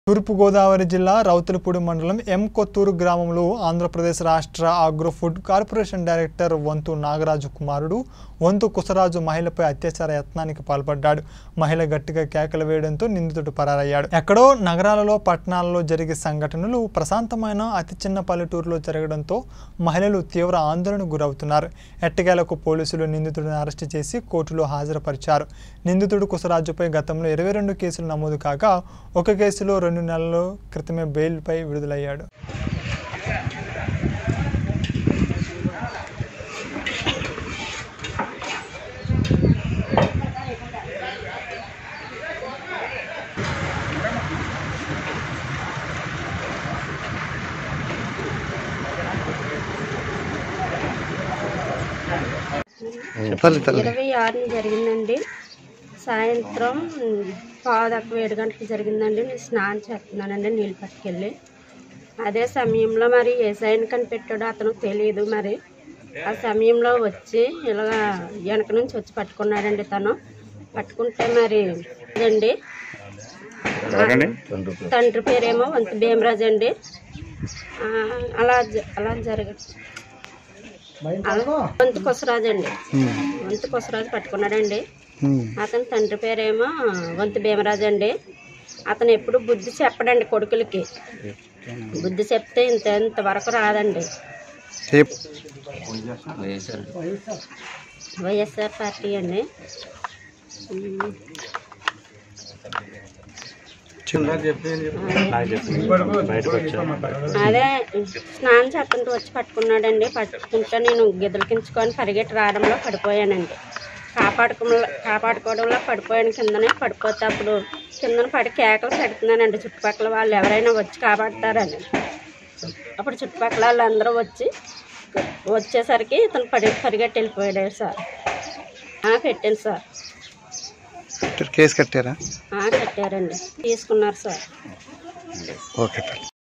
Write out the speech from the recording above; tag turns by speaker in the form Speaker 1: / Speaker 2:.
Speaker 1: తూర్పుగోదావరి జిల్లా రౌతులపూడి మండలం ఎం కొత్తూరు గ్రామంలో ఆంధ్రప్రదేశ్ రాష్ట్ర ఆగ్రో ఫుడ్ కార్పొరేషన్ డైరెక్టర్ వంతు నాగరాజు కుమారుడు వంతు కుసరాజు మహిళపై అత్యాచార యత్నానికి పాల్పడ్డాడు మహిళ గట్టిగా కేకలు వేయడంతో నిందితుడు పరారయ్యాడు ఎక్కడో నగరాలలో పట్టణాలలో జరిగే సంఘటనలు ప్రశాంతమైన అతి చిన్న పల్లెటూరులో జరగడంతో మహిళలు తీవ్ర ఆందోళనకు గురవుతున్నారు ఎట్టకేలకు పోలీసులు నిందితుడిని అరెస్టు చేసి కోర్టులో హాజరుపరిచారు నిందితుడు కుసరాజుపై గతంలో ఇరవై రెండు కేసులు నమోదు కాగా ఒక కేసులో రెండు నెలల క్రితమే బెయిల్పై విడుదలయ్యాడు
Speaker 2: చెప్పాలి తల్లి
Speaker 3: ఇరవై ఆరుని జరిగిందండి సాయంత్రం పావుదక్క ఏడు గంటలకు జరిగిందండి నేను స్నానం చేస్తున్నానండి నీళ్ళు పట్టుకెళ్ళి అదే సమయంలో మరి ఏ సైన్ కనిపెట్టాడో అతను తెలియదు మరి ఆ సమయంలో వచ్చి ఇలాగ వెనక నుంచి వచ్చి పట్టుకున్నాడండి తను పట్టుకుంటే మరి అండి తండ్రి పేరేమో వంత భీమరాజు అండి ఆ, అలా జ- అలా జరగ అలా వంత కొసరాజు అండి వంతు కొసరాజు పట్టుకున్నాడండి అతని తండ్రి పేరేమో వంతు భీమరాజు అండి అతను ఎప్పుడు బుద్ధి చెప్పడండి కొడుకులకి బుద్ధి చెప్తే ఇంత ఇంతవరకు రాదండి వైఎస్ఆర్ పార్టీ అండి ఉమ్, అదే స్నానం చేస్తుంటే వచ్చి పట్టుకున్నాడండి పట్టుకుంటే నేను గిద్దలకించుకొని పరిగెట్టి రావడంలో పడిపోయానండి కాపాడుకో కాపాడుకోవడంలో పడిపోయాను కిందనే పడిపోతే అప్పుడు కిందన పడి కేకలు పెడుతున్నానండి చుట్టుపక్కల వాళ్ళు ఎవరైనా వచ్చి కాపాడతారని అప్పుడు చుట్టుపక్కల వాళ్ళందరూ వచ్చి వచ్చేసరికి ఇతను పడి పరిగెట్టి వెళ్ళిపోయాడు సార్ ఆ, పెట్టాను సార్
Speaker 2: కేసు కట్టారా
Speaker 3: ఆ, కట్టారండి తీసుకున్నారు సార్
Speaker 2: ఓకే తల్లి